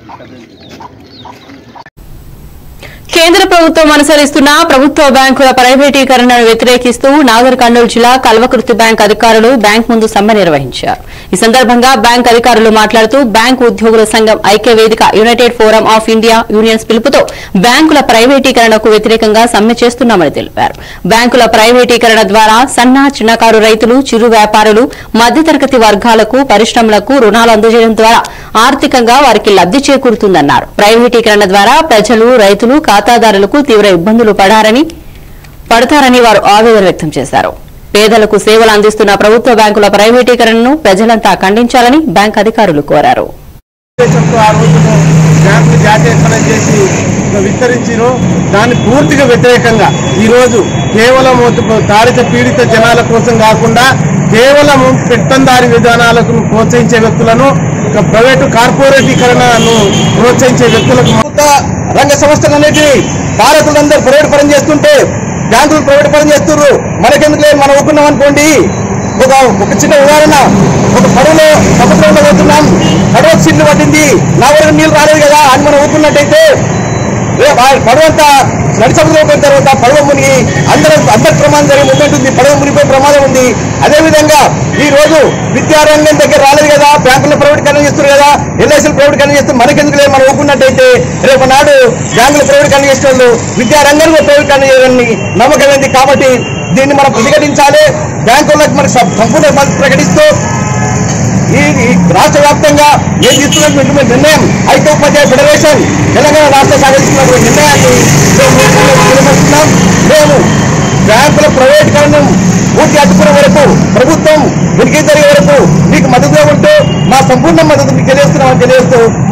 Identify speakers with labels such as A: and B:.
A: కేంద్ర ప్రభుత్వం అనుసరిస్తున్న ప్రభుత్వ బ్యాంకుల ప్రైవేటీకరణను వ్యతిరేకిస్తూ నాగర్ కర్నూలు జిల్లా కల్వకుర్తి బ్యాంక్ అధికారులు బ్యాంక్ ముందు సమ్మె నిర్వహించారు ఈ సందర్భంగా బ్యాంక్ అధికారులు మాట్లాడుతూ బ్యాంకు ఉద్యోగుల సంఘం ఐక్య వేదిక united forum of India unions పిలుపుతో బ్యాంకుల ప్రైవేటీకరణకు వ్యతిరేకంగా సమ్మె చేస్తున్నామని తెలిపారు బ్యాంకుల ప్రైవేటీకరణ ద్వారా సన్న చిన్నకారు రైతులు చిరు వ్యాపారులు మధ్యతరగతి వర్గాలకు పరిశ్రమలకు రుణాలు అందజేయడం ద్వారా ఆర్థికంగా వారికి లబ్ది చేకూరుతుందన్నారు ప్రైవేటీకరణ ద్వారా ప్రజలు రైతులు ఖాతాదారులకు తీవ్ర ఇబ్బందులు పడారని పడతారని వారు ఆవేదన వ్యక్తం చేశారు పేదలకు సేవలు అందిస్తున్న ప్రభుత్వ బ్యాంకుల ప్రైవేటీకరణను ప్రజలంతా ఖండించాలని బ్యాంక్ అధికారులు కోరారు
B: ఉద్దేశంతో ఆ రోజును బ్యాంకులు జాతీయకరణ చేసి విస్తరించారు దాన్ని పూర్తిగా వ్యతిరేకంగా ఈ రోజు కేవలం తారిత పీడిత జనాల కోసం కాకుండా కేవలం పెత్తందారి విధానాలకు ప్రోత్సహించే వ్యక్తులను ఒక ప్రైవేటు కార్పొరేటీకరణను ప్రోత్సహించే వ్యక్తులకు ప్రభుత్వ రంగ సంస్థలన్నిటి భారతులందరూ ప్రైవేట్ పరం చేస్తుంటే బ్యాంకులు ప్రైవేట్ పరం చేస్తున్నారు మనకెందుకు లేదు మనం ఒప్పుకున్నాం అనుకోండి ఒక ఒక చిన్న ఉదాహరణ ఒక పడవలో సముద్రంలో పోతున్నాం పడవ సిల్లు పట్టింది నా వరకు నీళ్ళు రాలేదు కదా అని మనం ఊరుకున్నట్టయితే రే- ఆ పడవ అంతా నడి సముద్రం పోయిన తర్వాత పడవ మునిగి అందరూ అందరి ప్రమాదం జరిగే మూమెంట్ ఉంది పడవ మునిగిపోయే ప్రమాదం ఉంది అదే విధంగా ఈ రోజు విద్యారంగం దగ్గర రాలేదు కదా బ్యాంకులు ప్రైవేటీకరణ చేస్తున్నారు కదా ఎల్ఐసీలు ప్రైవేటీకరణ చేస్తారు మనకెందుకు లేదు మనం ఊరుకున్నట్టయితే రేపు నాడు బ్యాంకులు ప్రైవేటీకరణ చేసే వాళ్ళు విద్యారంగంలో ప్రైవేటీకరణ చేయాలని నమ్మకం ఉంది కాబట్టి దీన్ని మనం ప్రతిఘటించాలి బ్యాంకులకు మనకు సం- సంపూర్ణ మద్దతు ప్రకటిస్తూ ఈ ఈ రాష్ట్ర వ్యాప్తంగా ఏం తీసుకున్నటువంటి నిర్ణయం ఐక్య ఉపాధ్యాయ ఫెడరేషన్ తెలంగాణ రాష్ట్ర శాఖ తీసుకున్నటువంటి నిర్ణయాన్ని మేము విమర్శిస్తున్నాం మేము బ్యాంకుల ప్రైవేటీకరణం పూర్తి అడ్డుకునే వరకు ప్రభుత్వం ఉనికి జరిగే వరకు మీకు మద్దతుగా ఉంటూ మా సంపూర్ణ మద్దతు మీకు తెలియజేస్తున్నామని తెలియజేస్తూ